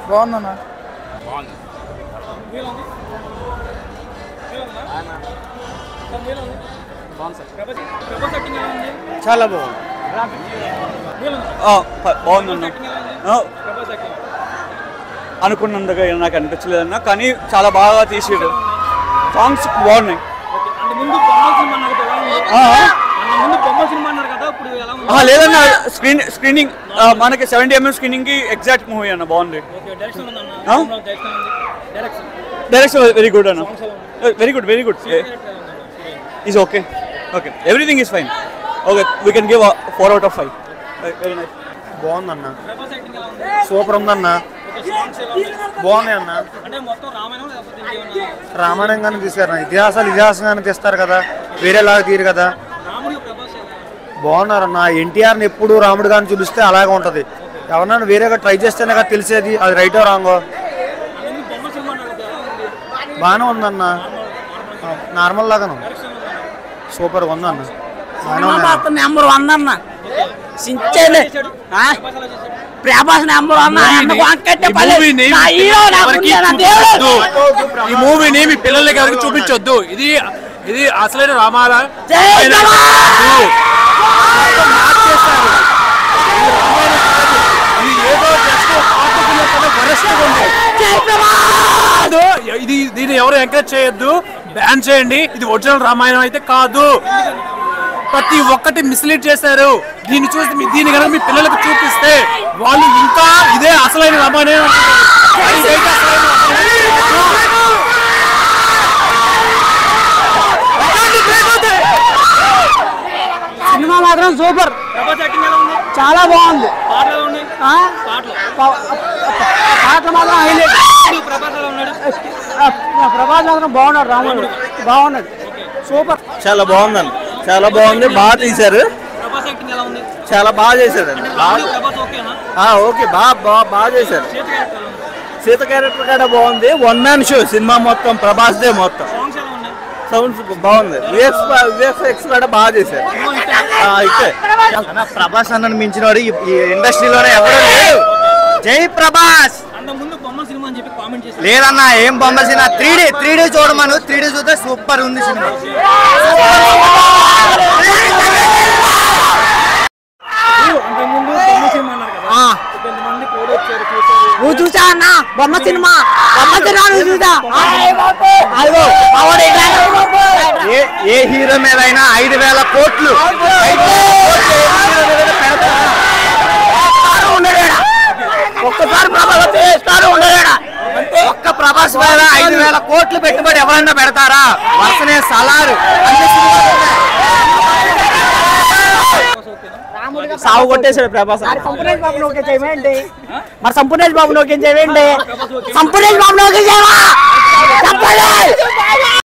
బాగుందన్న చాలా బాగుంది బాగుందన్న అనుకున్నంతగా ఏం నాకు అనిపించలేదన్న కానీ చాలా బాగా తీసాడు సాంగ్స్ బాగున్నాయి ఆ, ఆ, లేదన్న స్క్రీన్ స్క్రీనింగ్ మనకి సెవెంటీ ఎంఎం స్క్రీనింగ్ కి ఎగ్జాక్ట్ మూవీ అన్న బాగుంది డైరెక్షన్ వెరీ గుడ్ అన్న very good very good is okay okay everything is fine okay we can give four out of five very nice బాగుందన్న సూపర్ ఉందన్న బాగున్నాయి అన్న రామాయణం కానీ తీశారు అన్న. ఇతిహాసాలు ఇతిహాసంగానే తీస్తారు కదా వేరేలాగా తీరు కదా బాగున్నారన్న ఎన్టీఆర్ని ఎప్పుడు రాముడు గారిని చూపిస్తే అలాగే ఉంటది ఎవరన్నా వేరేగా ట్రై చేస్తేనే కదా తెలిసేది అది రైటో రాంగో బాగానే ఉందన్న ఆ, నార్మల్ లాగాను సూపర్ ఉందన్న బాగానే ఉంది నెంబర్ వన్ అన్న సించేలే ప్రభాస్ నెంబర్ వన్ అన్నకు అంకెట్టే పల్లె. నా హీరో, నా గుండె, నా దేవుడు. ఈ మూవీని మీ పిల్లలకి ఎవరికి చూపించొద్దు ఇది ఇది అసలైన రామాల జై జవాన్! ఇది ఏదో just పాపుకున్న కన్నా worst గా ఉంది. జై ప్రభాస్! కాదు, ఇది దీన్ని ఎవరు ఎంకరేజ్ చేయొద్దు బ్యాన్ చేయండి ఇది ఒరిజినల్ రామాయణం అయితే కాదు ప్రతి ఒక్కటి మిస్లీడ్ చేశారు దీన్ని చూసి మీ- దీన్ని కనుక మీ పిల్లలకు చూపిస్తే వాళ్ళు ఇంకా ఇదే అసలైన రామాయణం అనుకుంటారు. ఇదైతే అసలైన రామాయణం. సినిమా మాత్రం సూపర్ చాలా బాగుంది ఆ? ప- పాటలు మాత్రం హైలైట్ ప్రభాస్ మాత్రం బాగున్నాడు రాముడు బాగున్నాడు సూపర్ చాలా బాగుందండి చాలా బాగుంది బాగా తీశారు చాలా బాగా చేశాడండి బాగా ఓకే బాగా బాగా బాగా చేశారు సీత క్యారెక్టర్ కూడా బాగుంది వన్ మ్యాన్ షో సినిమా మొత్తం ప్రభాస్ దే మొత్తం సౌండ్స్ బాగుంది విఎక్స్ విఎక్స్ కూడా బాగా చేశారు ఆ, అయితే అన్న, ప్రభాస్ అన్నను మించినవాడు ఈ ఈ ఇండస్ట్రీలోనే ఎవరు లేరు జై ప్రభాస్ లేదన్నా ఏం బొమ్మ సినిమా త్రీ డీ త్రీ డీ చూడమను త్రీ డీ చూస్తే సూపర్ ఉంది సినిమా నువ్వు చూసా అన్న బొమ్మ సినిమా బొమ్మ సినిమా నువ్వు చూసా అదిగో మావాడు ఇట్లా. ఏ ఏ హీరో మీద అయినా ఐదు వేల కోట్లు ఐదు వేల కోట్లు ఏ హీరో మీద పెడతారా? ఉండలేడా ఒక్కసారి ప్రభాస్ చేస్తారు ఉండలేడా ఒక్క ప్రభాస్ మీద ఐదు వేల కోట్లు పెట్టుబడి ఎవరైనా పెడతారా వరుసనే సలారు అన్ని సినిమాలు ఉన్నాయి. సాగు కొట్టేశాడు ప్రభాస్ మరి సంపూర్ణేష్ బాబు ఓకే చేయమండి మరి సంపూర్ణేష్ బాబు ఓకే చేయండి సంపూర్ణేష్ బాబు ఓకే చేయవా చెప్పండి